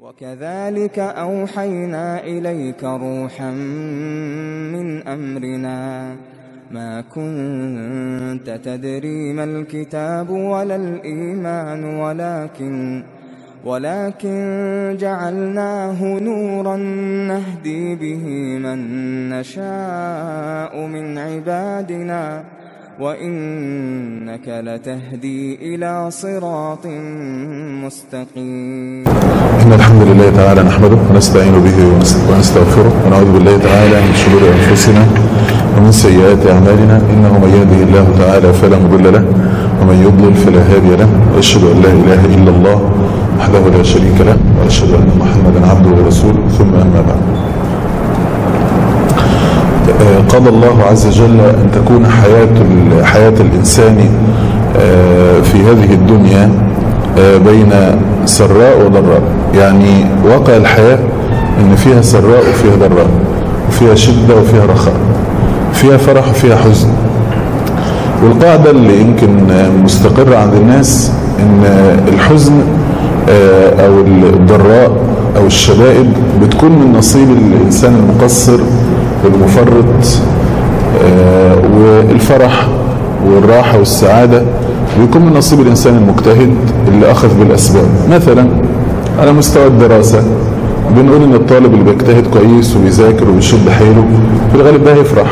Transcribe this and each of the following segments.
وكذلك أوحينا إليك روحا من أمرنا ما كنت تدري ما الكتاب ولا الإيمان ولكن ولكن جعلناه نورا نهدي به من نشاء من عبادنا وإنك لتهدي إلى صراط مستقيم إن الحمد لله تعالى نحمده ونستعين به ونستغفره ونعوذ بالله تعالى من شرور أنفسنا ومن سيئات أعمالنا إنه من يهده الله تعالى فلا مضل له ومن يضلل فلا هادي له وأشهد أن لا إله إلا الله وحده لا شريك له وأشهد أن محمدا عبده ورسوله ثم أما بعد قضى الله عز وجل أن تكون حياة حياة الإنسان في هذه الدنيا بين سراء وضراء يعني واقع الحياة ان فيها سراء وفيها ضراء وفيها شدة وفيها رخاء فيها فرح وفيها حزن والقاعدة اللي يمكن مستقرة عند الناس ان الحزن او الضراء او الشدائد بتكون من نصيب الانسان المقصر والمفرط والفرح والراحة والسعادة بيكون من نصيب الإنسان المجتهد اللي أخذ بالأسباب مثلا على مستوى الدراسة بنقول إن الطالب اللي بيجتهد كويس وبيذاكر وبيشد حيله في الغالب ده هيفرح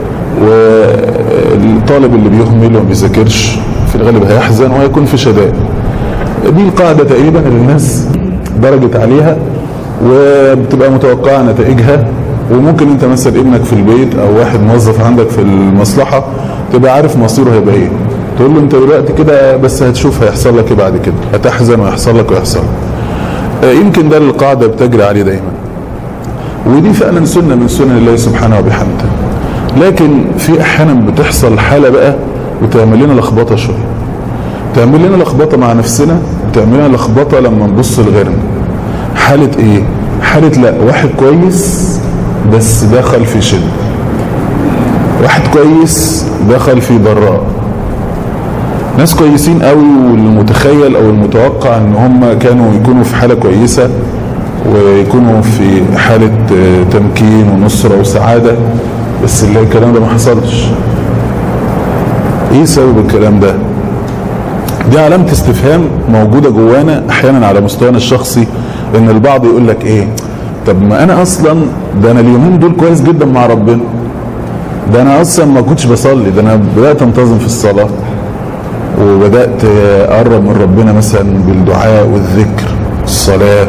والطالب اللي بيهمل وما بيذاكرش في الغالب هيحزن وهيكون في شدائد دي القاعدة تقريبا اللي الناس درجت عليها وبتبقى متوقعة نتائجها وممكن انت مثلا ابنك في البيت او واحد موظف عندك في المصلحة تبقى عارف مصيره هيبقى ايه تقول له انت دلوقتي كده بس هتشوف هيحصل لك ايه بعد كده هتحزن ويحصل لك ويحصل لك يمكن ده القاعدة بتجري عليه دايما ودي فعلا سنة من سنن الله سبحانه وبحمده لكن في احيانا بتحصل حالة بقى وتعمل لنا لخبطة شوية تعمل لنا لخبطة مع نفسنا وتعمل لنا لخبطة لما نبص لغيرنا حالة ايه حالة لا واحد كويس بس دخل في شد واحد كويس دخل في ضراء ناس كويسين قوي والمتخيل او المتوقع ان هم كانوا يكونوا في حالة كويسة ويكونوا في حالة تمكين ونصرة وسعادة بس اللي الكلام ده ما حصلش ايه سبب الكلام ده دي علامة استفهام موجودة جوانا احيانا على مستوانا الشخصي ان البعض يقول لك ايه طب ما انا اصلا ده انا اليومين دول كويس جدا مع ربنا ده انا اصلا ما كنتش بصلي ده انا بدات انتظم في الصلاه وبدات اقرب من ربنا مثلا بالدعاء والذكر الصلاه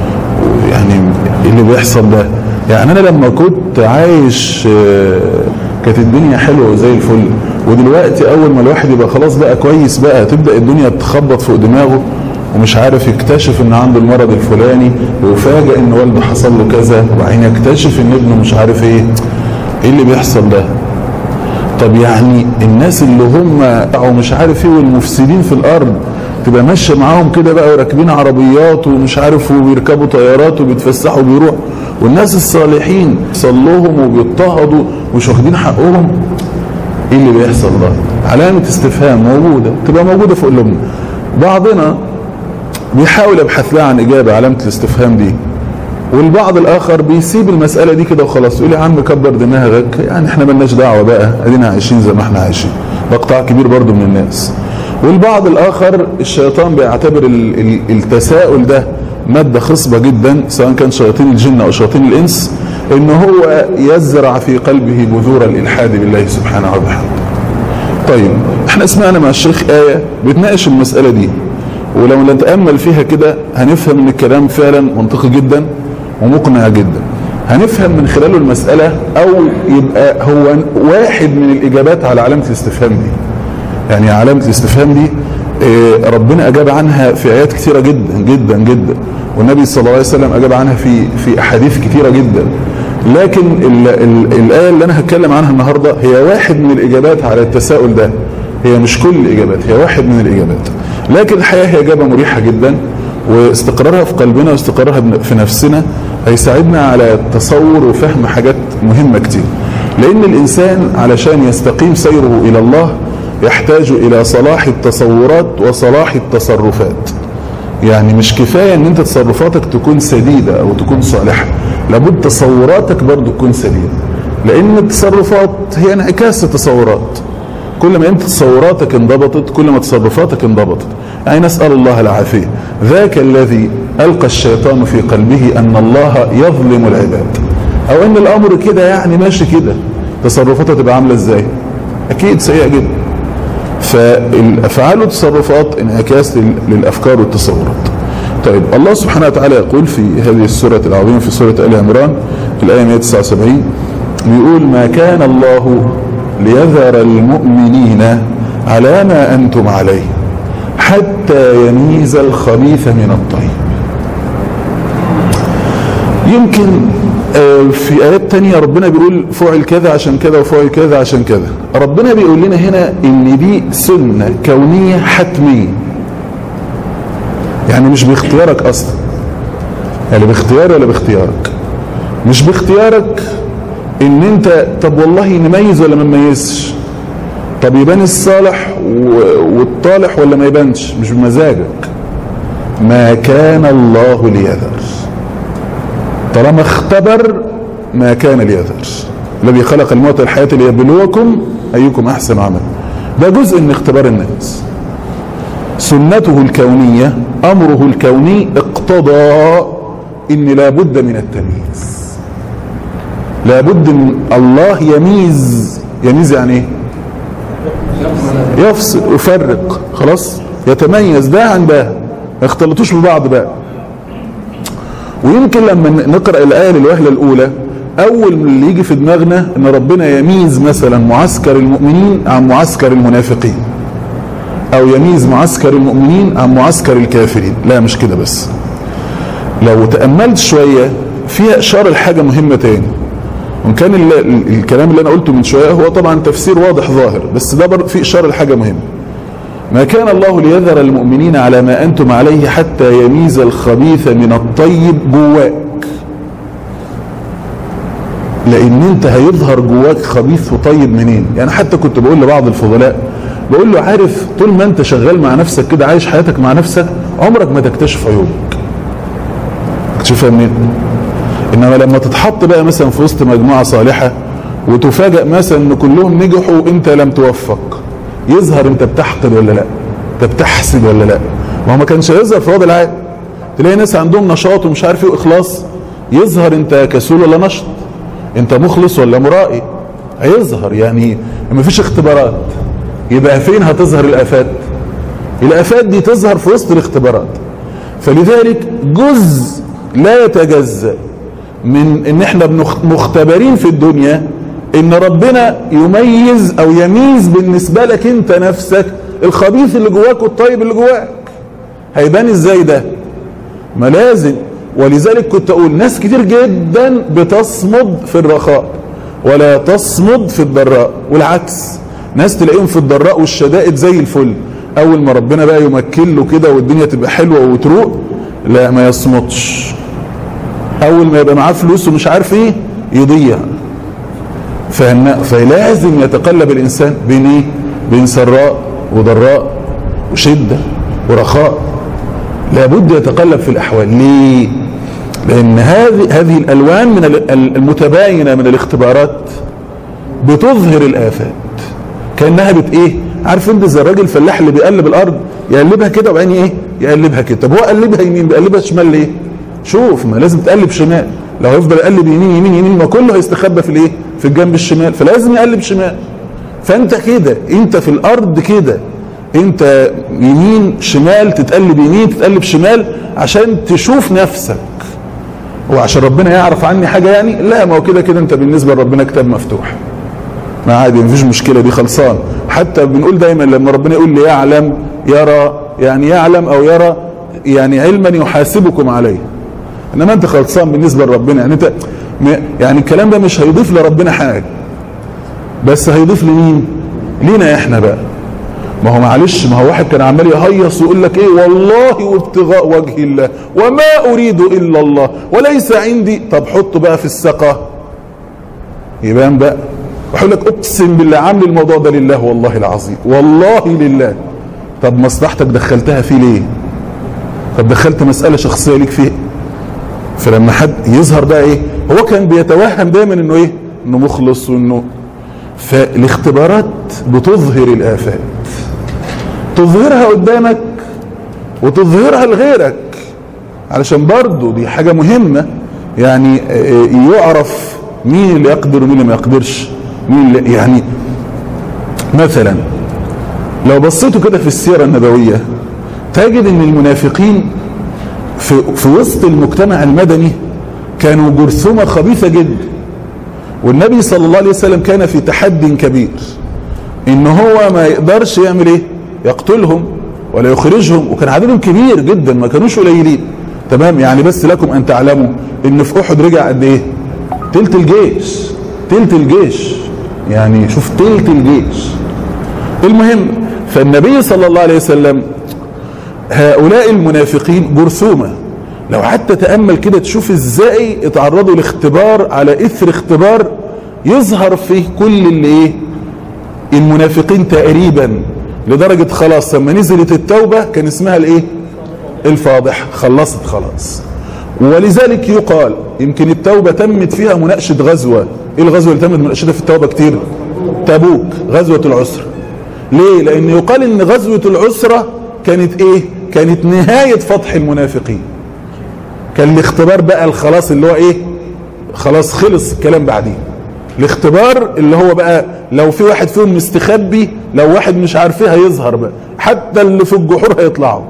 يعني ايه اللي بيحصل ده يعني انا لما كنت عايش كانت الدنيا حلوه وزي الفل ودلوقتي اول ما الواحد يبقى خلاص بقى كويس بقى تبدا الدنيا تخبط فوق دماغه ومش عارف يكتشف ان عنده المرض الفلاني ويفاجئ ان والده حصل له كذا وبعدين يكتشف ان ابنه مش عارف ايه ايه اللي بيحصل ده طب يعني الناس اللي هم او مش عارف ايه والمفسدين في الارض تبقى ماشيه معاهم كده بقى وراكبين عربيات ومش عارف وبيركبوا طيارات وبيتفسحوا وبيروحوا والناس الصالحين صلوهم وبيضطهدوا ومش واخدين حقهم ايه اللي بيحصل ده علامه استفهام موجوده تبقى موجوده في قلوبنا بعضنا بيحاول يبحث لها عن اجابه علامه الاستفهام دي والبعض الاخر بيسيب المساله دي كده وخلاص يقول يا عم كبر دماغك يعني احنا ملناش دعوه بقى ادينا عايشين زي ما احنا عايشين ده قطاع كبير برضو من الناس والبعض الاخر الشيطان بيعتبر التساؤل ده ماده خصبه جدا سواء كان شياطين الجن او شياطين الانس ان هو يزرع في قلبه بذور الالحاد بالله سبحانه وبحمده طيب احنا سمعنا مع الشيخ ايه بتناقش المساله دي ولو نتامل فيها كده هنفهم ان الكلام فعلا منطقي جدا ومقنع جدا هنفهم من خلاله المسألة او يبقى هو واحد من الاجابات على علامة الاستفهام دي يعني علامة الاستفهام دي ربنا اجاب عنها في ايات كثيرة جدا جدا جدا والنبي صلى الله عليه وسلم اجاب عنها في في احاديث كثيرة جدا لكن ال ال الايه اللي انا هتكلم عنها النهارده هي واحد من الاجابات على التساؤل ده هي مش كل الاجابات هي واحد من الاجابات لكن الحقيقه هي اجابه مريحه جدا واستقرارها في قلبنا واستقرارها في نفسنا هيساعدنا على تصور وفهم حاجات مهمه كتير لان الانسان علشان يستقيم سيره الى الله يحتاج الى صلاح التصورات وصلاح التصرفات يعني مش كفاية ان انت تصرفاتك تكون سديدة او تكون صالحة لابد تصوراتك برضو تكون سديدة لان التصرفات هي انعكاس التصورات كل ما انت تصوراتك انضبطت كل ما تصرفاتك انضبطت يعني نسأل الله العافية ذاك الذي ألقى الشيطان في قلبه أن الله يظلم العباد أو أن الأمر كده يعني ماشي كده تصرفاته تبقى عاملة إزاي أكيد سيئة جدا فالأفعال والتصرفات انعكاس للأفكار والتصورات طيب الله سبحانه وتعالى يقول في هذه السورة العظيمة في سورة آل عمران الآية 179 بيقول ما كان الله ليذر المؤمنين على ما أنتم عليه حتى يميز الخبيث من الطيب يمكن في آيات تانية ربنا بيقول فعل كذا عشان كذا وفعل كذا عشان كذا ربنا بيقول لنا هنا ان دي سنة كونية حتمية يعني مش باختيارك اصلا يعني باختياري ولا باختيارك مش باختيارك ان انت طب والله نميز ولا ما نميزش طب يبان الصالح والطالح ولا ما يبانش مش بمزاجك ما كان الله ليذر طالما اختبر ما كان ليذر الذي خلق الموت والحياة ليبلوكم أيكم أحسن عملا ده جزء من اختبار الناس سنته الكونية أمره الكوني اقتضى إن لابد من التمييز لابد من الله يميز يميز يعني ايه يفصل يفرق خلاص يتميز ده عن ده ما يختلطوش ببعض بقى ويمكن لما نقرأ الآية للوهلة الأولى أول من اللي يجي في دماغنا أن ربنا يميز مثلا معسكر المؤمنين عن معسكر المنافقين أو يميز معسكر المؤمنين عن معسكر الكافرين لا مش كده بس لو تأملت شوية فيها إشارة لحاجة مهمة تاني وإن كان ال ال الكلام اللي أنا قلته من شوية هو طبعا تفسير واضح ظاهر بس ده برضه في إشارة لحاجة مهمة ما كان الله ليذر المؤمنين على ما أنتم عليه حتى يميز الخبيث من الطيب جواك لأن أنت هيظهر جواك خبيث وطيب منين يعني حتى كنت بقول لبعض الفضلاء بقول له عارف طول ما أنت شغال مع نفسك كده عايش حياتك مع نفسك عمرك ما تكتشف عيوبك تكتشفها منين إنما لما تتحط بقى مثلا في وسط مجموعة صالحة وتفاجأ مثلا ان كلهم نجحوا وانت لم توفق يظهر انت بتحقد ولا لا انت بتحسد ولا لا ما هو ما كانش هيظهر في وضع العادي تلاقي ناس عندهم نشاط ومش عارف ايه واخلاص يظهر انت كسول ولا نشط انت مخلص ولا مرائي هيظهر يعني ما فيش اختبارات يبقى فين هتظهر الافات الافات دي تظهر في وسط الاختبارات فلذلك جزء لا يتجزأ من ان احنا مختبرين في الدنيا ان ربنا يميز او يميز بالنسبة لك انت نفسك الخبيث اللي جواك والطيب اللي جواك هيبان ازاي ده ما لازم ولذلك كنت اقول ناس كتير جدا بتصمد في الرخاء ولا تصمد في الضراء والعكس ناس تلاقيهم في الضراء والشدائد زي الفل اول ما ربنا بقى يمكن له كده والدنيا تبقى حلوة وتروق لا ما يصمتش اول ما يبقى معاه فلوس ومش عارف ايه يضيع فلازم يتقلب الانسان بين ايه بين سراء وضراء وشدة ورخاء لابد يتقلب في الاحوال ليه لان هذه هذه الالوان من المتباينة من الاختبارات بتظهر الافات كانها بت ايه عارف انت زي الراجل الفلاح اللي بيقلب الارض يقلبها كده وبعدين ايه يقلبها كده طب هو قلبها يمين بيقلبها شمال ليه شوف ما لازم تقلب شمال لو هيفضل يقلب يمين يمين يمين ما كله هيستخبى في الايه في الجنب الشمال فلازم يقلب شمال فانت كده انت في الارض كده انت يمين شمال تتقلب يمين تتقلب شمال عشان تشوف نفسك وعشان ربنا يعرف عني حاجة يعني لا ما هو كده كده انت بالنسبة لربنا كتاب مفتوح ما عادي مفيش مشكلة دي خلصان حتى بنقول دايما لما ربنا يقول لي يعلم يرى يعني يعلم او يرى يعني علما يحاسبكم عليه انما انت خلصان بالنسبة لربنا يعني انت يعني الكلام ده مش هيضيف لربنا حاجة بس هيضيف لمين لينا احنا بقى ما هو معلش ما هو واحد كان عمال يهيص ويقول لك ايه والله وابتغاء وجه الله وما اريد الا الله وليس عندي طب حطه بقى في السقة يبان بقى ويقول لك اقسم بالله عامل الموضوع ده لله والله العظيم والله لله طب مصلحتك دخلتها فيه ليه طب دخلت مساله شخصيه ليك فيها فلما حد يظهر بقى ايه هو كان بيتوهم دايما انه ايه انه مخلص وانه فالاختبارات بتظهر الافات تظهرها قدامك وتظهرها لغيرك علشان برضه دي حاجة مهمة يعني يعرف مين اللي يقدر ومين اللي ما يقدرش مين اللي يعني مثلا لو بصيتوا كده في السيرة النبوية تجد ان المنافقين في, في وسط المجتمع المدني كانوا جرثومة خبيثة جدا والنبي صلى الله عليه وسلم كان في تحدي كبير ان هو ما يقدرش يعمل ايه يقتلهم ولا يخرجهم وكان عددهم كبير جدا ما كانوش قليلين تمام يعني بس لكم ان تعلموا ان في احد رجع قد ايه تلت الجيش تلت الجيش يعني شوف تلت الجيش المهم فالنبي صلى الله عليه وسلم هؤلاء المنافقين جرثومه لو حتى تأمل كده تشوف ازاي اتعرضوا لاختبار على اثر اختبار يظهر فيه كل اللي ايه المنافقين تقريبا لدرجة خلاص لما نزلت التوبة كان اسمها الايه الفاضح خلصت خلاص ولذلك يقال يمكن التوبة تمت فيها مناقشة غزوة ايه الغزوة اللي تمت مناقشتها في التوبة كتير تبوك غزوة العسرة ليه لان يقال ان غزوة العسرة كانت ايه كانت نهاية فتح المنافقين كان الاختبار بقى الخلاص اللي هو ايه خلاص خلص الكلام بعدين الاختبار اللي هو بقى لو في واحد فيهم مستخبي لو واحد مش عارفيه هيظهر بقى حتى اللي في الجحور هيطلعوا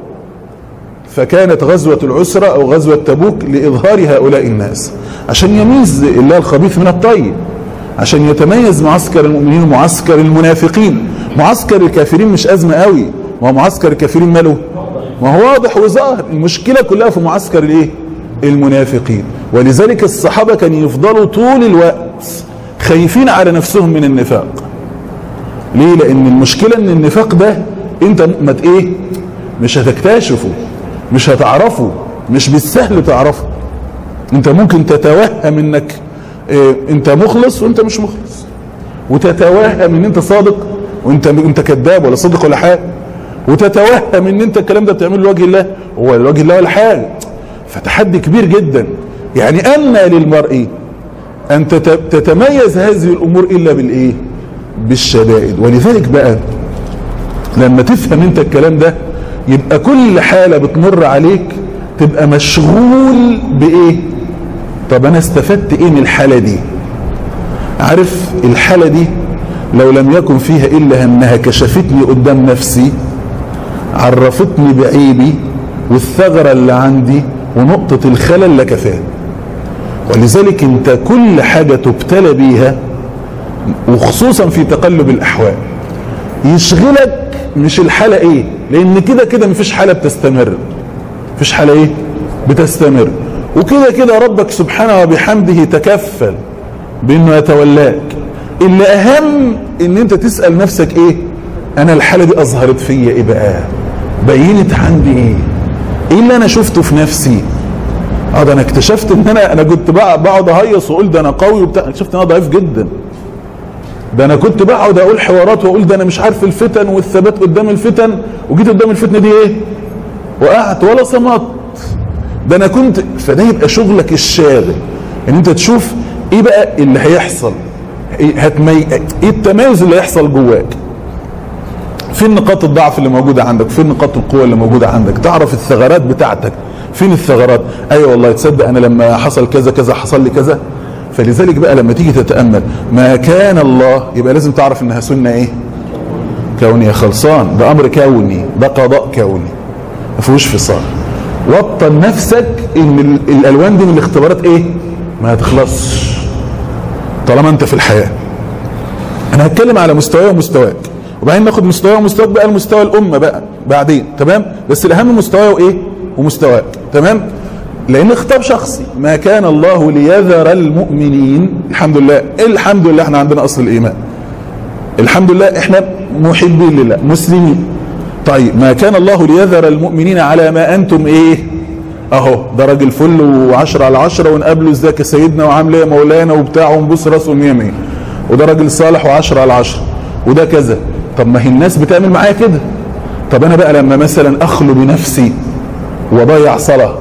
فكانت غزوة العسرة او غزوة تبوك لإظهار هؤلاء الناس عشان يميز الله الخبيث من الطيب عشان يتميز معسكر المؤمنين ومعسكر المنافقين معسكر الكافرين مش أزمة قوي ما هو معسكر الكافرين ماله ما هو واضح وظاهر المشكلة كلها في معسكر الايه المنافقين ولذلك الصحابة كانوا يفضلوا طول الوقت خايفين على نفسهم من النفاق ليه لان المشكلة ان النفاق ده انت ما ايه مش هتكتشفه مش هتعرفه مش بالسهل تعرفه انت ممكن تتوهم انك اه انت مخلص وانت مش مخلص وتتوهم ان انت صادق وانت انت كذاب ولا صادق ولا حاجه وتتوهم ان انت الكلام ده بتعمله لوجه الله هو لوجه الله ولا حاجه فتحدي كبير جدا يعني أن للمرء أن تتميز هذه الأمور إلا بالإيه بالشدائد ولذلك بقى لما تفهم انت الكلام ده يبقى كل حالة بتمر عليك تبقى مشغول بإيه طب أنا استفدت إيه من الحالة دي عارف الحالة دي لو لم يكن فيها إلا أنها كشفتني قدام نفسي عرفتني بعيبي والثغرة اللي عندي ونقطة الخلل لكفاه ولذلك انت كل حاجة تبتلى بيها وخصوصا في تقلب الأحوال يشغلك مش الحالة ايه لان كده كده مفيش حالة بتستمر مفيش حالة ايه بتستمر وكده كده ربك سبحانه وبحمده تكفل بانه يتولاك اللي اهم ان انت تسأل نفسك ايه انا الحالة دي اظهرت فيا ايه بقى بينت عندي ايه ايه اللي انا شفته في نفسي اه ده انا اكتشفت ان انا انا كنت بقعد اهيص واقول ده انا قوي وبتاع اكتشفت ان انا ضعيف جدا ده انا كنت بقعد اقول حوارات واقول ده انا مش عارف الفتن والثبات قدام الفتن وجيت قدام الفتنه دي ايه وقعت ولا صمت ده انا كنت فده يبقى شغلك الشاغل ان انت تشوف ايه بقى اللي هيحصل ايه هتمي ايه التميز اللي هيحصل جواك فين نقاط الضعف اللي موجودة عندك فين نقاط القوة اللي موجودة عندك تعرف الثغرات بتاعتك فين الثغرات ايوه والله تصدق انا لما حصل كذا كذا حصل لي كذا فلذلك بقى لما تيجي تتأمل ما كان الله يبقى لازم تعرف انها سنة ايه كونية خلصان ده امر كوني ده قضاء كوني ما فيهوش فصال وطن نفسك ان الالوان دي من الاختبارات ايه ما هتخلصش طالما انت في الحياة انا هتكلم على مستواي ومستواك وبعدين ناخد مستوى ومستواك بقى المستوى الامه بقى بعدين تمام بس الاهم مستواي وايه ومستواك تمام لان خطاب شخصي ما كان الله ليذر المؤمنين الحمد لله الحمد لله احنا عندنا اصل الايمان الحمد لله احنا محبين لله مسلمين طيب ما كان الله ليذر المؤمنين على ما انتم ايه اهو ده راجل فل وعشرة على عشرة ونقابله ازيك يا سيدنا وعامل ايه يا مولانا وبتاع ونبص راسه مية مية وده راجل صالح وعشرة على عشرة وده كذا طب ما هي الناس بتعمل معايا كده طب انا بقى لما مثلا اخلو بنفسي وضيع صلاة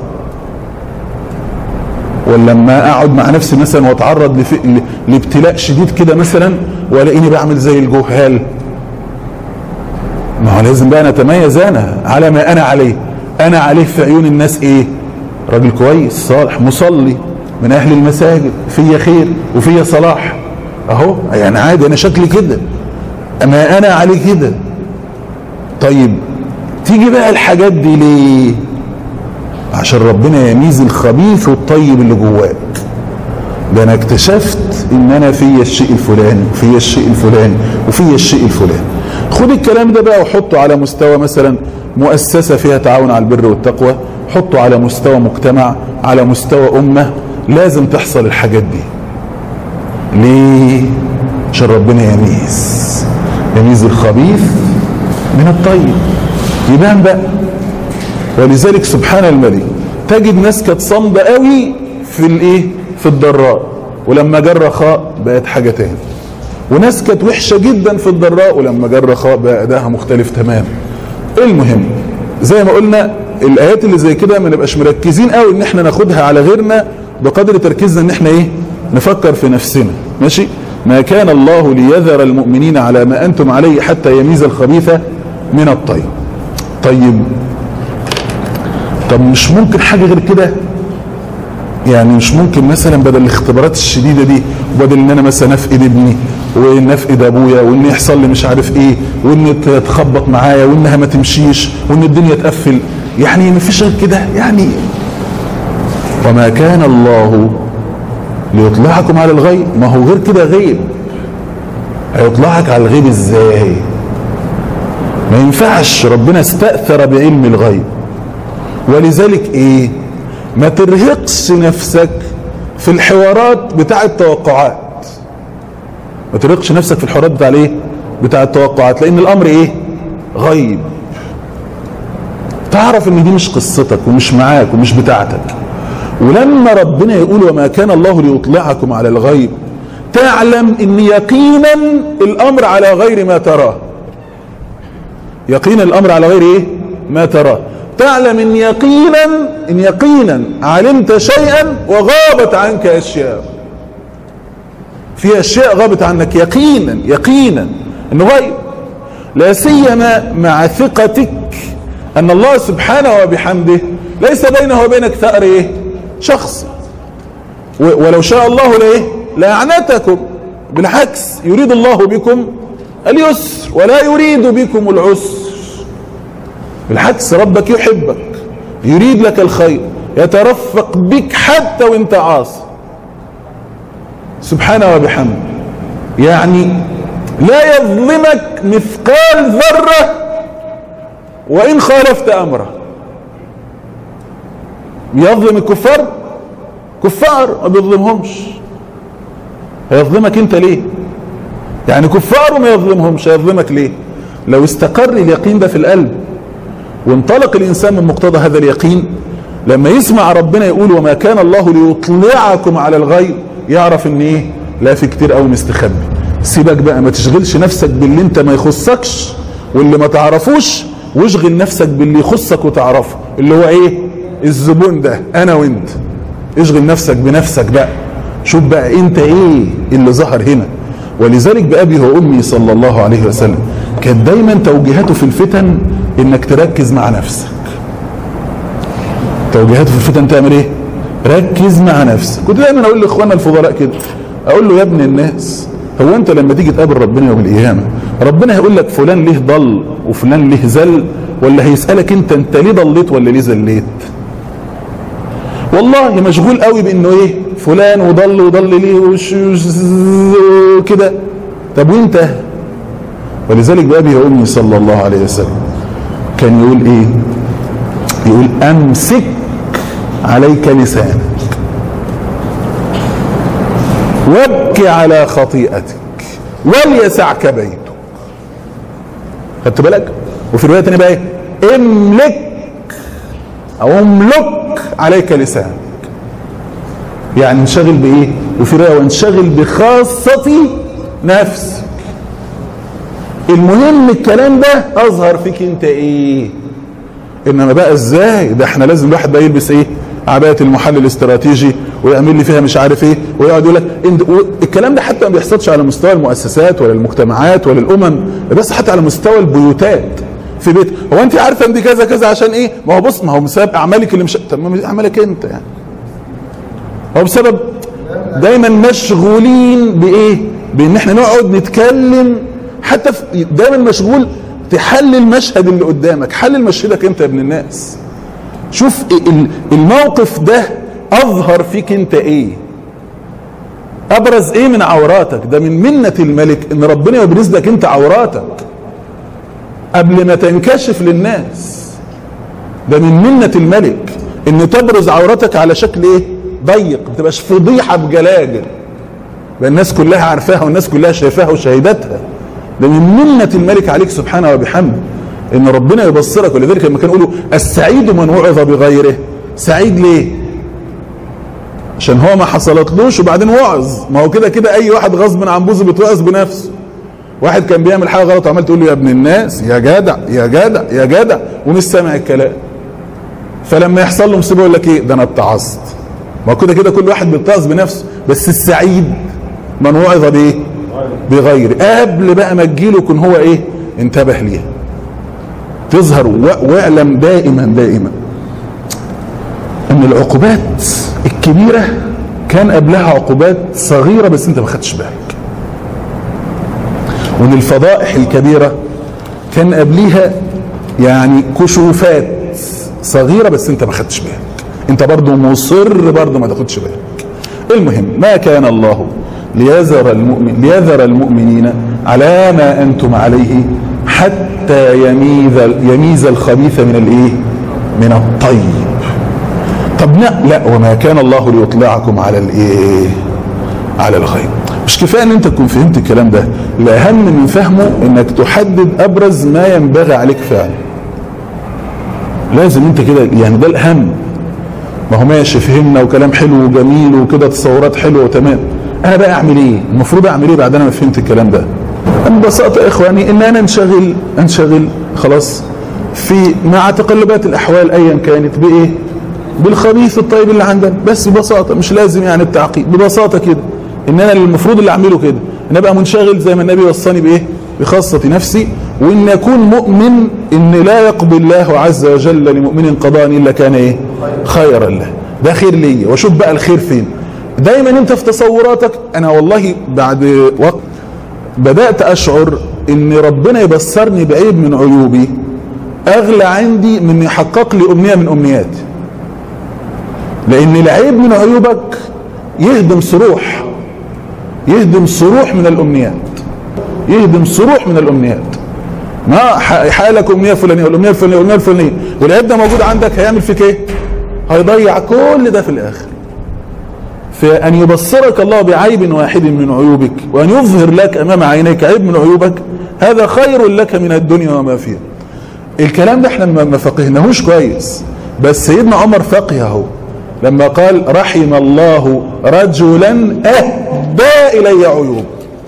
ولما اقعد مع نفسي مثلا واتعرض لف... ل... لابتلاء شديد كده مثلا والاقيني بعمل زي الجهال ما هو لازم بقى نتميز انا على ما انا عليه انا عليه في عيون الناس ايه راجل كويس صالح مصلي من اهل المساجد فيا خير وفيا صلاح اهو يعني عادي انا شكلي كده ما انا عليه كده طيب تيجي بقى الحاجات دي ليه عشان ربنا يميز الخبيث والطيب اللي جواك ده انا اكتشفت ان انا فيا الشيء الفلاني وفيا الشيء الفلاني وفيا الشيء الفلاني خد الكلام ده بقى وحطه على مستوى مثلا مؤسسة فيها تعاون على البر والتقوى حطه على مستوى مجتمع على مستوى أمة لازم تحصل الحاجات دي ليه عشان ربنا يميز يميز الخبيث من الطيب يبان بقى ولذلك سبحان الملك تجد ناس كانت صامدة قوي في الايه في الضراء ولما جه الرخاء بقت حاجة تاني وناس كانت وحشة جدا في الضراء ولما جه الرخاء بقى ادائها مختلف تماما المهم زي ما قلنا الايات اللي زي كده ما نبقاش مركزين قوي ان احنا ناخدها على غيرنا بقدر تركيزنا ان احنا ايه نفكر في نفسنا ماشي ما كان الله ليذر المؤمنين على ما انتم عليه حتى يميز الخبيث من الطيب طيب طب مش ممكن حاجة غير كده يعني مش ممكن مثلا بدل الاختبارات الشديدة دي وبدل ان انا مثلا افقد ابني وان افقد ابويا وان يحصل لي مش عارف ايه وان تتخبط معايا وانها ما تمشيش وان الدنيا تقفل يعني ما فيش غير كده يعني وما كان الله ليطلعكم على الغيب ما هو غير كده غيب هيطلعك على الغيب ازاي ما ينفعش ربنا استأثر بعلم الغيب ولذلك ايه ما ترهقش نفسك في الحوارات بتاع التوقعات ما ترهقش نفسك في الحوارات بتاع الايه بتاع التوقعات لان الامر ايه غيب تعرف ان دي مش قصتك ومش معاك ومش بتاعتك ولما ربنا يقول وما كان الله ليطلعكم على الغيب تعلم ان يقينا الامر على غير ما تراه يقينا الامر على غير ايه ما تراه تعلم ان يقينا ان يقينا علمت شيئا وغابت عنك اشياء في اشياء غابت عنك يقينا يقينا انه غيب لا سيما مع ثقتك ان الله سبحانه وبحمده ليس بينه وبينك ثأر ايه شخص ولو شاء الله لايه لاعنتكم بالعكس يريد الله بكم اليسر ولا يريد بكم العسر بالعكس ربك يحبك يريد لك الخير يترفق بك حتى وانت عاصي سبحانه وبحمده يعني لا يظلمك مثقال ذرة وإن خالفت أمره يظلم الكفار كفار ما بيظلمهمش هيظلمك انت ليه يعني كفار وما يظلمهمش هيظلمك ليه لو استقر اليقين ده في القلب وانطلق الانسان من مقتضى هذا اليقين لما يسمع ربنا يقول وما كان الله ليطلعكم على الغيب يعرف ان ايه لا في كتير قوي مستخبي سيبك بقى ما تشغلش نفسك باللي انت ما يخصكش واللي ما تعرفوش واشغل نفسك باللي يخصك وتعرفه اللي هو ايه الزبون ده انا وانت اشغل نفسك بنفسك بقى شوف بقى انت ايه اللي ظهر هنا ولذلك بأبي وأمي صلى الله عليه وسلم كانت دايما توجيهاته في الفتن انك تركز مع نفسك توجيهاته في الفتن تعمل ايه ركز مع نفسك كنت دايما اقول لاخواننا الفضلاء كده اقول له يا ابن الناس هو انت لما تيجي تقابل ربنا يوم القيامه ربنا هيقول لك فلان ليه ضل وفلان ليه زل ولا هيسالك انت انت ليه ضليت ولا ليه زليت والله مشغول قوي بانه ايه فلان وضل وضل ليه وش كده طب وانت ولذلك بابي وامي صلى الله عليه وسلم كان يقول ايه يقول امسك عليك لسانك وابكي على خطيئتك وليسعك بيتك خدت بالك وفي روايه ثانيه بقى ايه املك او املك عليك لسانك يعني انشغل بايه وفي روايه وانشغل بخاصه نفسك المهم الكلام ده اظهر فيك انت ايه انما بقى ازاي ده احنا لازم الواحد بقى يلبس ايه عبايه المحل الاستراتيجي ويعمل لي فيها مش عارف ايه ويقعد يقول لك إن- و- الكلام ده حتى ما بيحصلش على مستوى المؤسسات ولا المجتمعات ولا الامم ده بس حتى على مستوى البيوتات في بيت هو انت عارفه ان دي كذا كذا عشان ايه ما هو بص ما هو بسبب اعمالك اللي مش طب ما اعمالك انت يعني هو بسبب دايما مشغولين بايه بان احنا نقعد نتكلم حتى في دايما مشغول تحلل المشهد اللي قدامك حلل مشهدك انت يا ابن الناس شوف ال- الموقف ده اظهر فيك انت ايه ابرز ايه من عوراتك ده من منة الملك ان ربنا يبرز لك انت عوراتك قبل ما تنكشف للناس ده من منة الملك ان تبرز عورتك على شكل ايه ضيق ما تبقاش فضيحة بجلاجل بقى الناس كلها عارفاها والناس كلها شايفاها وشهدتها ده من منة الملك عليك سبحانه وبحمده ان ربنا يبصرك ولذلك لما كانوا يقولوا السعيد من وعظ بغيره سعيد ليه عشان هو ما حصلتلوش وبعدين وعظ ما هو كده كده اي واحد غصب عن بوزه بيتوعظ بنفسه واحد كان بيعمل حاجه غلط وعمال تقول له يا ابن الناس يا جدع يا جدع يا جدع ومش سامع الكلام فلما يحصل له مصيبه يقول لك ايه ده انا اتعظت ما هو كده كده كل واحد بيتعظ بنفسه بس السعيد من وعظ بايه بغير قبل بقى ما تجيله يكون هو ايه انتبه ليها تظهر و- واعلم دائما دائما ان العقوبات الكبيره كان قبلها عقوبات صغيره بس انت ما خدتش بالك وان الفضائح الكبيره كان قبليها يعني كشوفات صغيره بس انت ما خدتش بالك انت برضو مصر برضو ما تاخدش بالك المهم ما كان الله ليذر المؤمن ليذر المؤمنين على ما انتم عليه حتى يميز يميز الخبيث من الايه من الطيب طب لا لا وما كان الله ليطلعكم على الايه على الغيب مش كفايه ان انت تكون فهمت الكلام ده الاهم من فهمه انك تحدد ابرز ما ينبغي عليك فعله لازم انت كده يعني ده الاهم ما هو ماشي فهمنا وكلام حلو وجميل وكده تصورات حلوه وتمام انا بقى اعمل ايه المفروض اعمل ايه بعد انا ما فهمت الكلام ده ببساطه يا اخواني ان انا انشغل انشغل خلاص في مع تقلبات الاحوال ايا كانت بايه بالخبيث الطيب اللي عندنا بس ببساطه مش لازم يعني التعقيد ببساطه كده ان انا المفروض اللي اعمله كده ان ابقى منشغل زي ما النبي وصاني بايه بخاصه نفسي وان اكون مؤمن ان لا يقضي الله عز وجل لمؤمن قضاء الا كان ايه خيرا له ده خير ليا واشوف بقى الخير فين دايما انت في تصوراتك انا والله بعد وقت بدات اشعر ان ربنا يبصرني بعيب من عيوبي اغلى عندي من يحقق لي امنيه من امنياتي لان العيب من عيوبك يهدم صروح يهدم صروح من الامنيات يهدم صروح من الامنيات ما حالك امنيه فلانيه والامنيه الفلانيه والامنيه الفلانيه والعيب ده موجود عندك هيعمل فيك ايه؟ هيضيع كل ده في الاخر فان يبصرك الله بعيب واحد من عيوبك وان يظهر لك امام عينيك عيب من عيوبك هذا خير لك من الدنيا وما فيها الكلام ده احنا ما فقهناهوش كويس بس سيدنا عمر فقهه لما قال رحم الله رجلا اهدى الي عيوب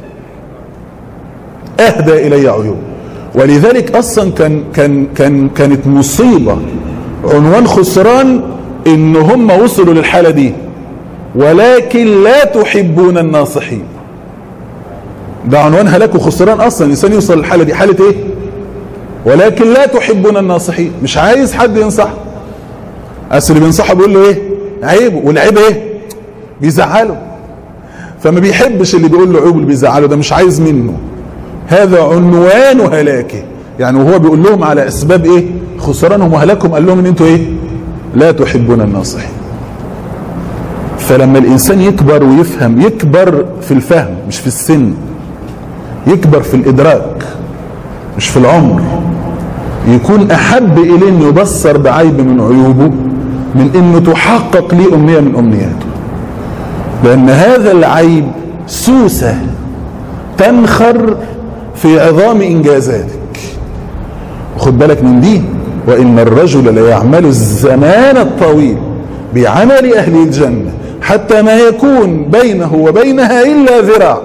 اهدى الي عيوب ولذلك اصلا كان كان كان كانت مصيبه عنوان خسران ان هم وصلوا للحاله دي ولكن لا تحبون الناصحين ده عنوان هلاك وخسران اصلا الانسان يوصل للحاله دي حاله ايه ولكن لا تحبون الناصحين مش عايز حد ينصح اصل اللي بينصحه بيقول له ايه عيبه والعيب ايه بيزعله فما بيحبش اللي بيقول له عيوب اللي بيزعله ده مش عايز منه هذا عنوان هلاكه يعني وهو بيقول لهم على اسباب ايه خسرانهم وهلاكهم قال لهم ان انتوا ايه لا تحبون الناصحين فلما الانسان يكبر ويفهم يكبر في الفهم مش في السن يكبر في الادراك مش في العمر يكون احب اليه انه يبصر بعيب من عيوبه من انه تحقق ليه امنيه من امنياته لان هذا العيب سوسه تنخر في عظام انجازاتك خد بالك من دي وان الرجل ليعمل الزمان الطويل بعمل اهل الجنه حتى ما يكون بينه وبينها الا ذراع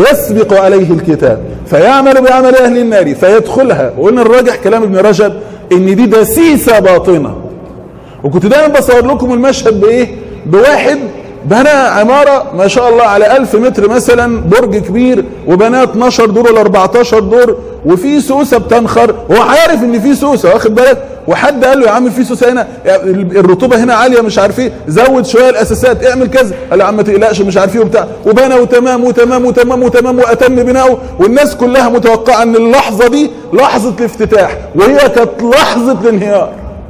فيسبق عليه الكتاب فيعمل بعمل اهل النار فيدخلها وقلنا الراجح كلام ابن رجب ان دي دسيسه باطنه وكنت دايما بصور لكم المشهد بايه بواحد بنى عمارة ما شاء الله على ألف متر مثلا برج كبير وبنى 12 دور ولا 14 دور وفي سوسة بتنخر وهو عارف ان في سوسة واخد بالك وحد قال له يا عم في سوسة هنا الرطوبة هنا عالية مش عارف ايه زود شوية الأساسات اعمل كذا قال له يا عم ما تقلقش مش عارف ايه وبتاع وبنى وتمام وتمام وتمام وتمام وأتم بناؤه والناس كلها متوقعة ان اللحظة دي لحظة الافتتاح وهي كانت لحظة الانهيار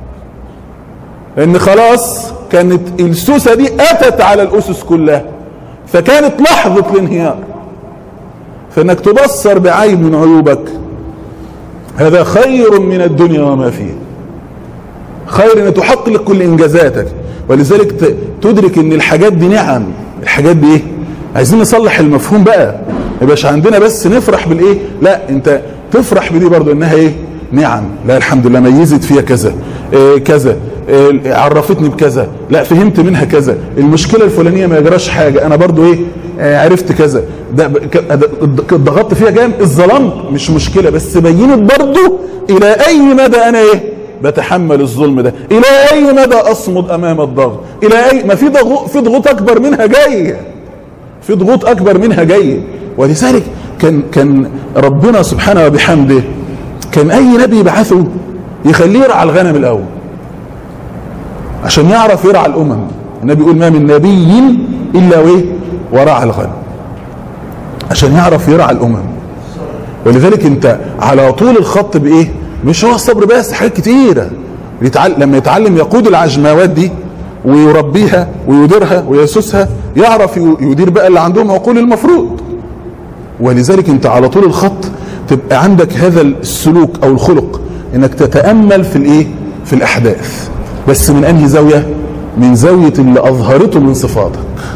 ان خلاص كانت السوسة دي أتت على الأسس كلها فكانت لحظة الانهيار فإنك تبصر بعيب من عيوبك هذا خير من الدنيا وما فيها خير ان تحقق لك كل انجازاتك ولذلك تدرك ان الحاجات دي نعم الحاجات دي ايه عايزين نصلح المفهوم بقى ما يبقاش عندنا بس نفرح بالايه لا انت تفرح بدي برضو انها ايه نعم لا الحمد لله ميزت فيها كذا إيه كذا إيه عرفتني بكذا لا فهمت منها كذا المشكله الفلانيه ما يجراش حاجه انا برضو ايه آه عرفت كذا ده ضغطت فيها جامد الظلمت مش مشكله بس بينت برضو الى اي مدى انا ايه بتحمل الظلم ده الى اي مدى اصمد امام الضغط الى اي ما في ضغوط في ضغوط اكبر منها جايه في ضغوط اكبر منها جايه ولذلك كان كان ربنا سبحانه وبحمده كان اي نبي يبعثه يخليه يرعى الغنم الاول عشان يعرف يرعى الامم النبي يقول ما من نبي الا وايه ورعى الغنم عشان يعرف يرعى الامم ولذلك انت على طول الخط بايه مش هو الصبر بس حاجات كتيره يتعلم لما يتعلم يقود العجماوات دي ويربيها ويديرها ويسوسها يعرف يدير بقى اللي عندهم عقول المفروض ولذلك انت على طول الخط تبقى عندك هذا السلوك او الخلق انك تتامل في الايه في الاحداث بس من انهي زاويه من زاويه اللي اظهرته من صفاتك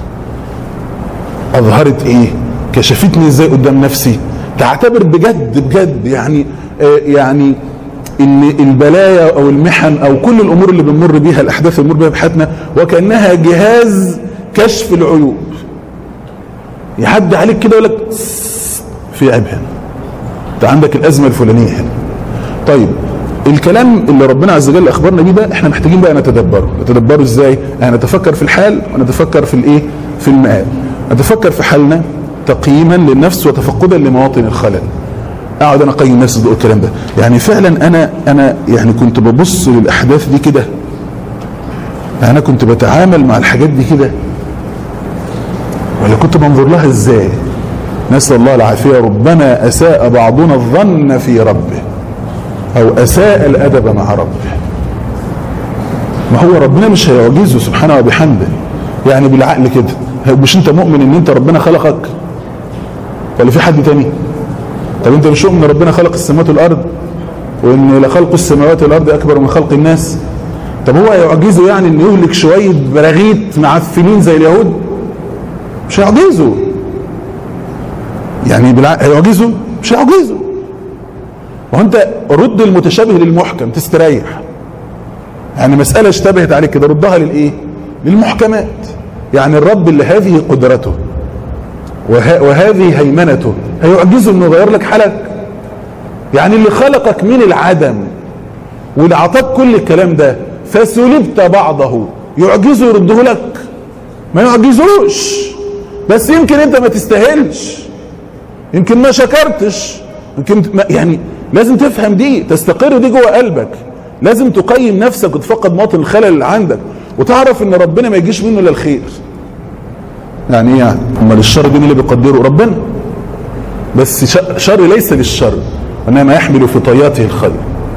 اظهرت ايه كشفتني ازاي قدام نفسي تعتبر بجد بجد يعني آه يعني ان البلايا او المحن او كل الامور اللي بنمر بيها الاحداث اللي بنمر بيها بحياتنا وكانها جهاز كشف العيوب يعدي عليك كده يقول لك في عيب هنا انت عندك الازمه الفلانيه هنا طيب الكلام اللي ربنا عز وجل اخبرنا بيه ده احنا محتاجين بقى نتدبره نتدبره ازاي يعني نتفكر في الحال ونتفكر في الايه في المآل نتفكر في حالنا تقييما للنفس وتفقدا لمواطن الخلل اقعد انا اقيم نفسي ضوء الكلام ده يعني فعلا انا انا يعني كنت ببص للاحداث دي كده انا كنت بتعامل مع الحاجات دي كده ولا كنت بنظر لها ازاي نسال الله العافيه ربما اساء بعضنا الظن في ربه او اساء الادب مع ربه ما هو ربنا مش هيعجزه سبحانه وبحمده يعني بالعقل كده مش انت مؤمن ان انت ربنا خلقك ولا في حد تاني طب انت مش مؤمن ربنا خلق السماوات والارض وان لخلق السماوات والارض اكبر من خلق الناس طب هو يعجزه يعني ان يهلك شويه براغيث معفنين زي اليهود مش هيعجزه يعني بالع... هيعجزه مش هيعجزه وانت رد المتشابه للمحكم تستريح يعني مسألة اشتبهت عليك كده ردها للايه للمحكمات يعني الرب اللي هذه قدرته وه... وهذه هيمنته هيعجزه انه يغير لك حالك يعني اللي خلقك من العدم واللي اعطاك كل الكلام ده فسلبت بعضه يعجزه يرده لك ما يعجزوش بس يمكن انت ما تستاهلش يمكن ما شكرتش يمكن ما يعني لازم تفهم دي تستقر دي جوه قلبك لازم تقيم نفسك وتفقد مواطن الخلل اللي عندك وتعرف ان ربنا ما يجيش منه الا الخير يعني ايه يعني امال الشر دي اللي بيقدره ربنا بس شر ليس للشر انما يحمل في طياته الخير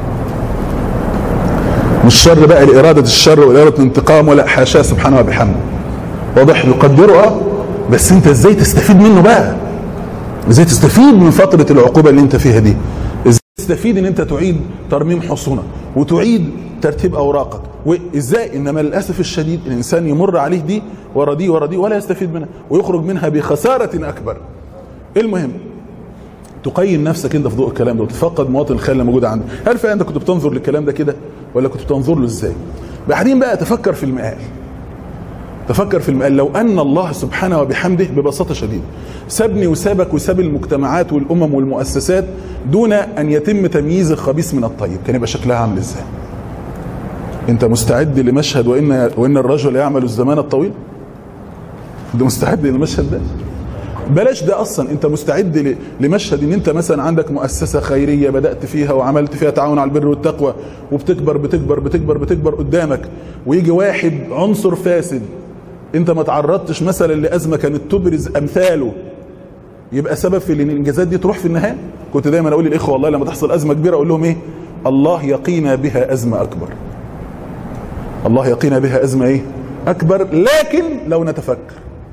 مش شر بقى لإرادة الشر وإرادة الانتقام ولا حاشاه سبحانه وبحمده واضح يقدره اه بس انت ازاي تستفيد منه بقى ازاي تستفيد من فترة العقوبة اللي انت فيها دي ازاي تستفيد ان انت تعيد ترميم حصونك وتعيد ترتيب اوراقك وازاي انما للاسف الشديد الانسان يمر عليه دي ورا دي ورا دي ولا يستفيد منها ويخرج منها بخسارة اكبر المهم تقيم نفسك انت في ضوء الكلام ده وتتفقد مواطن الخير اللي موجوده عندك هل فعلا انت كنت بتنظر للكلام ده كده ولا كنت بتنظر له ازاي بعدين بقى تفكر في المآل تفكر في المقال لو ان الله سبحانه وبحمده ببساطه شديده سابني وسابك وساب المجتمعات والامم والمؤسسات دون ان يتم تمييز الخبيث من الطيب كان يبقى شكلها عامل ازاي انت مستعد لمشهد وان وان الرجل يعمل الزمان الطويل انت مستعد للمشهد ده بلاش ده اصلا انت مستعد ل- لمشهد ان انت مثلا عندك مؤسسه خيريه بدات فيها وعملت فيها تعاون على البر والتقوى وبتكبر بتكبر بتكبر بتكبر قدامك ويجي واحد عنصر فاسد انت ما تعرضتش مثلا لازمه كانت تبرز امثاله يبقى سبب في ان الانجازات دي تروح في النهايه كنت دايما اقول للاخوه والله لما تحصل ازمه كبيره اقول لهم ايه الله يقينا بها ازمه اكبر الله يقينا بها ازمه ايه اكبر لكن لو نتفكر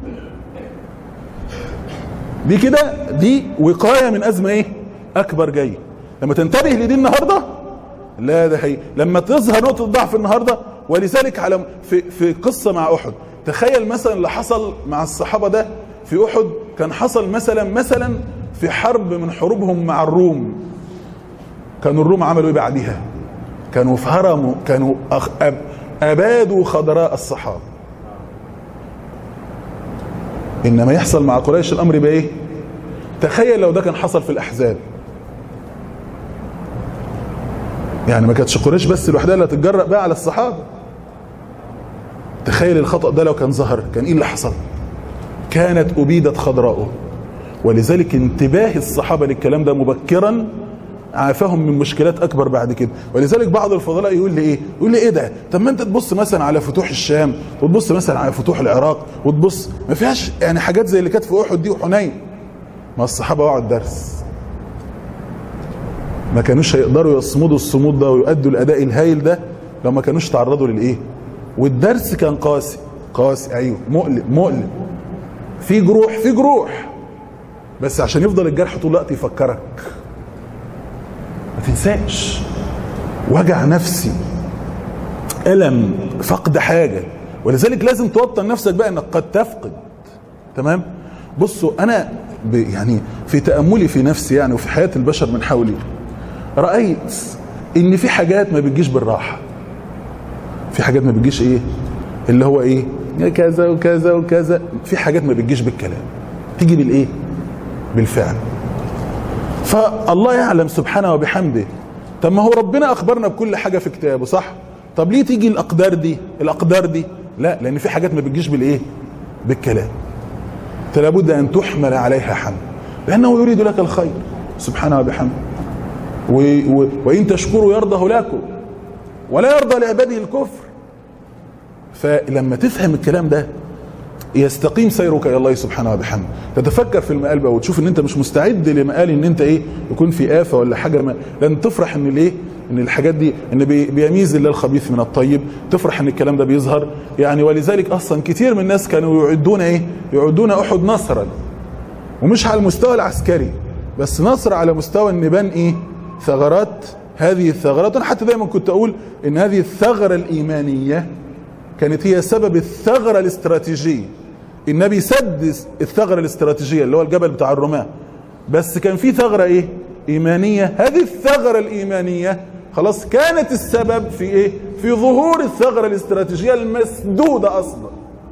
دي كده دي وقايه من ازمه ايه اكبر جاي لما تنتبه لدي النهارده لا ده هي لما تظهر نقطه ضعف النهارده ولذلك على في في قصه مع احد تخيل مثلا اللي حصل مع الصحابه ده في احد كان حصل مثلا مثلا في حرب من حروبهم مع الروم كانوا الروم عملوا ايه بعدها كانوا في هرموا كانوا أخ أب ابادوا خضراء الصحابه انما يحصل مع قريش الامر يبقى ايه تخيل لو ده كان حصل في الاحزاب يعني ما كانتش قريش بس لوحدها اللي هتتجرأ بقى على الصحابه تخيل الخطأ ده لو كان ظهر كان ايه اللي حصل كانت أبيدت خضراؤه ولذلك انتباه الصحابة للكلام ده مبكرا عافاهم من مشكلات اكبر بعد كده ولذلك بعض الفضلاء يقول لي ايه يقول لي ايه ده طب ما انت تبص مثلا على فتوح الشام وتبص مثلا على فتوح العراق وتبص ما فيهاش يعني حاجات زي اللي كانت في احد دي وحنين ما الصحابه وقعوا الدرس ما كانوش هيقدروا يصمدوا الصمود ده ويؤدوا الاداء الهايل ده لو ما كانوش تعرضوا للايه والدرس كان قاسي قاسي ايوه مؤلم مؤلم في جروح في جروح بس عشان يفضل الجرح طول الوقت يفكرك ما تنساش وجع نفسي ألم فقد حاجة ولذلك لازم توطن نفسك بقى انك قد تفقد تمام بصوا انا ب يعني في تأملي في نفسي يعني وفي حياة البشر من حولي رأيت ان في حاجات ما بتجيش بالراحة في حاجات ما بتجيش ايه اللي هو ايه كذا وكذا وكذا في حاجات ما بتجيش بالكلام تيجي بالايه بالفعل فالله يعلم سبحانه وبحمده طب ما هو ربنا اخبرنا بكل حاجه في كتابه صح طب ليه تيجي الاقدار دي الاقدار دي لا لان في حاجات ما بتجيش بالايه بالكلام لابد ان تحمل عليها حمل لانه يريد لك الخير سبحانه وبحمده و و وان تشكروا يرضه لكم ولا يرضى لعباده الكفر فلما تفهم الكلام ده يستقيم سيرك الى الله سبحانه وبحمده تتفكر في المقال بقى وتشوف ان انت مش مستعد لمقال ان انت ايه يكون في آفة ولا حاجة ما لان تفرح ان الايه ان الحاجات دي ان بي بيميز الله الخبيث من الطيب تفرح ان الكلام ده بيظهر يعني ولذلك اصلا كتير من الناس كانوا يعدون ايه يعدون احد نصرا ومش على المستوى العسكري بس نصر على مستوى ان بان ايه ثغرات هذه الثغرات انا حتى دايما كنت اقول ان هذه الثغرة الايمانية كانت هي سبب الثغرة الاستراتيجية النبي سد الثغرة الاستراتيجية اللي هو الجبل بتاع الرماة بس كان في ثغرة ايه ايمانية هذه الثغرة الايمانية خلاص كانت السبب في ايه في ظهور الثغرة الاستراتيجية المسدودة اصلا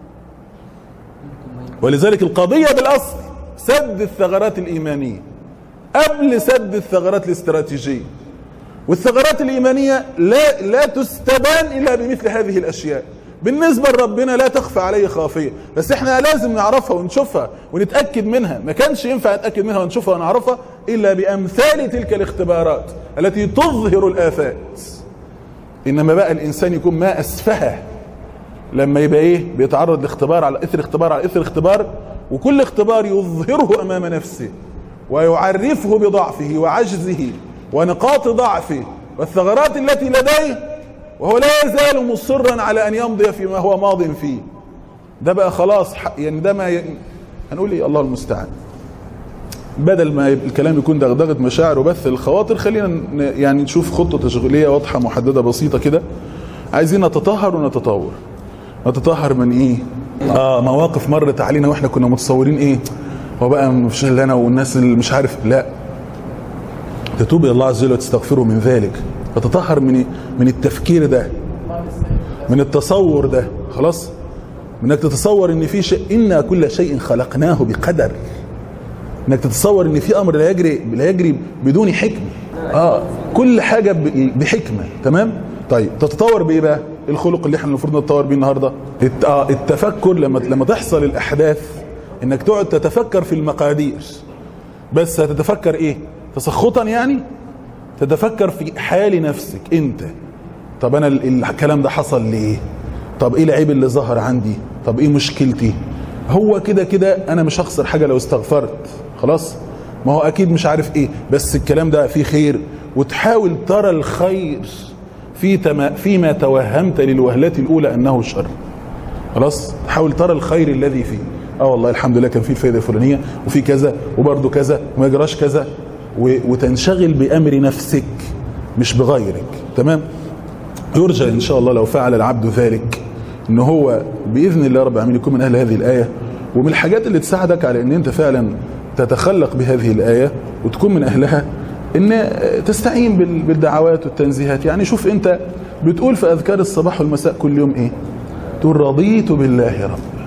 ولذلك القضية بالاصل سد الثغرات الايمانية قبل سد الثغرات الاستراتيجية والثغرات الايمانية لا لا تستبان الا بمثل هذه الاشياء بالنسبة لربنا لا تخفى عليه خافية بس احنا لازم نعرفها ونشوفها ونتأكد منها ما كانش ينفع نتأكد منها ونشوفها ونعرفها إلا بأمثال تلك الاختبارات التي تظهر الآفات إنما بقى الإنسان يكون ما أسفهه لما يبقى إيه بيتعرض لاختبار على إثر اختبار على إثر اختبار وكل اختبار يظهره أمام نفسه ويعرفه بضعفه وعجزه ونقاط ضعفه والثغرات التي لديه وهو لا يزال مصرا على ان يمضي فيما هو ماض فيه ده بقى خلاص يعني ده ما ي... هنقول ايه الله المستعان بدل ما الكلام يكون دغدغه مشاعر وبث الخواطر خلينا يعني نشوف خطه تشغيليه واضحه محدده بسيطه كده عايزين نتطهر ونتطور نتطهر من ايه اه مواقف مرت علينا واحنا كنا متصورين ايه هو بقى مش اللي انا والناس اللي مش عارف لا تتوب الى الله عز وجل وتستغفره من ذلك تتطهر من من التفكير ده من التصور ده خلاص انك تتصور ان في شيء انا كل شيء خلقناه بقدر انك تتصور ان في امر لا يجري لا يجري بدون حكمه اه كل حاجه ب- بحكمه تمام طيب تتطور بايه بقى الخلق اللي احنا المفروض نتطور بيه النهارده الت- آه، التفكر لما لما تحصل الاحداث انك تقعد تتفكر في المقادير بس هتتفكر ايه تسخطا يعني تتفكر في حال نفسك انت طب انا ال- الكلام ده حصل ليه طب ايه العيب اللي ظهر عندي طب ايه مشكلتي هو كده كده انا مش هخسر حاجه لو استغفرت خلاص ما هو اكيد مش عارف ايه بس الكلام ده فيه خير وتحاول ترى الخير في تما فيما توهمت للوهلة الاولى انه شر خلاص تحاول ترى الخير الذي فيه اه والله الحمد لله كان في الفائده الفلانيه وفي كذا وبرده كذا وما يجراش كذا و- وتنشغل بامر نفسك مش بغيرك تمام يرجى ان شاء الله لو فعل العبد ذلك ان هو باذن الله رب العالمين يكون من اهل هذه الايه ومن الحاجات اللي تساعدك على ان انت فعلا تتخلق بهذه الايه وتكون من اهلها ان تستعين بال- بالدعوات والتنزيهات يعني شوف انت بتقول في اذكار الصباح والمساء كل يوم ايه تقول رضيت بالله ربا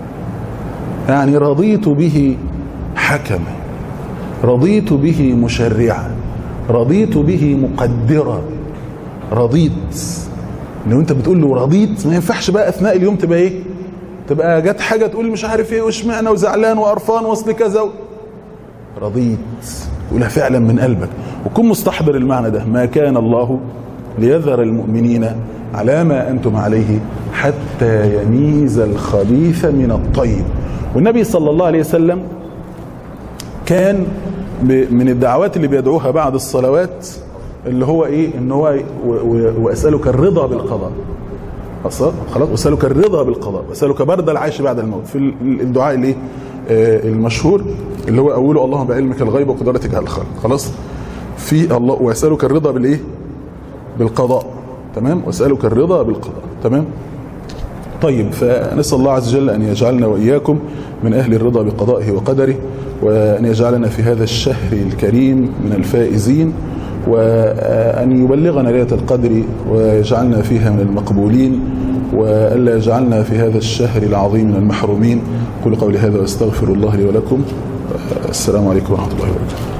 يعني رضيت به حكما رضيت به مشرعا رضيت به مقدرا رضيت لو انت بتقول له رضيت ما ينفعش بقى اثناء اليوم تبقى ايه تبقى جت حاجه تقول مش عارف ايه واشمعنى وزعلان وقرفان واصل كذا و... رضيت تقولها فعلا من قلبك وكن مستحضر المعنى ده ما كان الله ليذر المؤمنين على ما انتم عليه حتى يميز الخبيث من الطيب والنبي صلى الله عليه وسلم كان ب- من الدعوات اللي بيدعوها بعد الصلوات اللي هو ايه ان هو و- و- واسالك الرضا بالقضاء خلاص خلاص واسالك الرضا بالقضاء واسالك برد العيش بعد الموت في ال- الدعاء اللي إيه؟ آه، المشهور اللي هو اوله اللهم بعلمك الغيب وقدرتك على الخلق خلاص في الله واسالك الرضا بالايه بالقضاء تمام واسالك الرضا بالقضاء تمام طيب فنسأل الله عز وجل أن يجعلنا وإياكم من أهل الرضا بقضائه وقدره وأن يجعلنا في هذا الشهر الكريم من الفائزين وأن يبلغنا ليلة القدر ويجعلنا فيها من المقبولين وألا يجعلنا في هذا الشهر العظيم من المحرومين كل قولي هذا واستغفر الله لي ولكم السلام عليكم ورحمة الله وبركاته